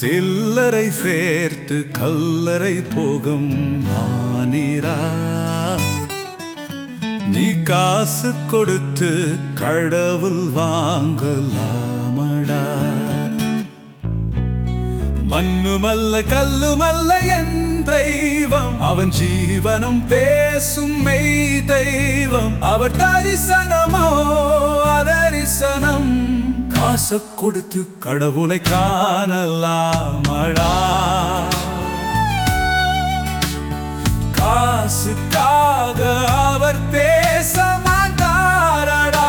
சில்லறை சேர்த்து கல்லறை போகும் மானிரா நீ காசு கொடுத்து கடவுள் வாங்கலாமடா மண்ணுமல்ல கல்லுமல்ல என் தெய்வம் அவன் ஜீவனும் பேசும் மெய் தெய்வம் அவர் தரிசனமோ அதரிசனம் காசு கொடுத்து கடவுளை காணலாமடா காசுக்காக அவர் பேச மாட்டாரடா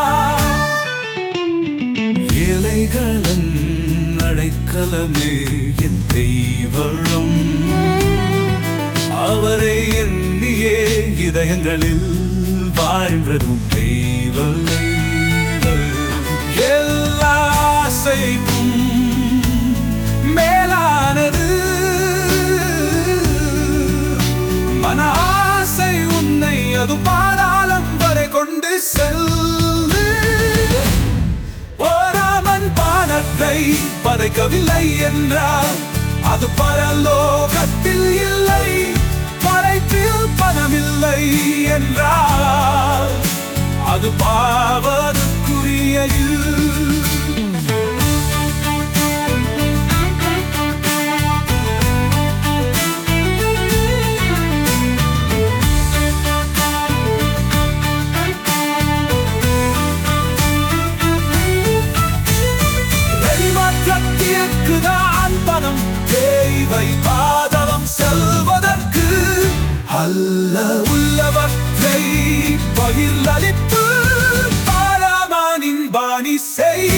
ஏழைகளன் அடைக்கலமே என் தெய்வம் அவரை எண்ணியே இதயங்களில் வாழ்வதும் தெய்வமே எல்லா ஆசைக்கும் மேலானது மன ஆசை உன்னை அது பாதாளம் வரை கொண்டு செல்லு ஓராமன் பானத்தை பதைக்கவில்லை என்றால் அது பரலோகத்தில் இல்லை படைப்பில் பணமில்லை என்றால் அது பாவதுக்குரியது வெளிமாற்றத்திற்குதான் பணம் தேவை பாதலம் செல்வதற்கு அல்ல உள்ளவற்றை பகிர்ந்தளிப்பு பாராமானின் பாணி செய்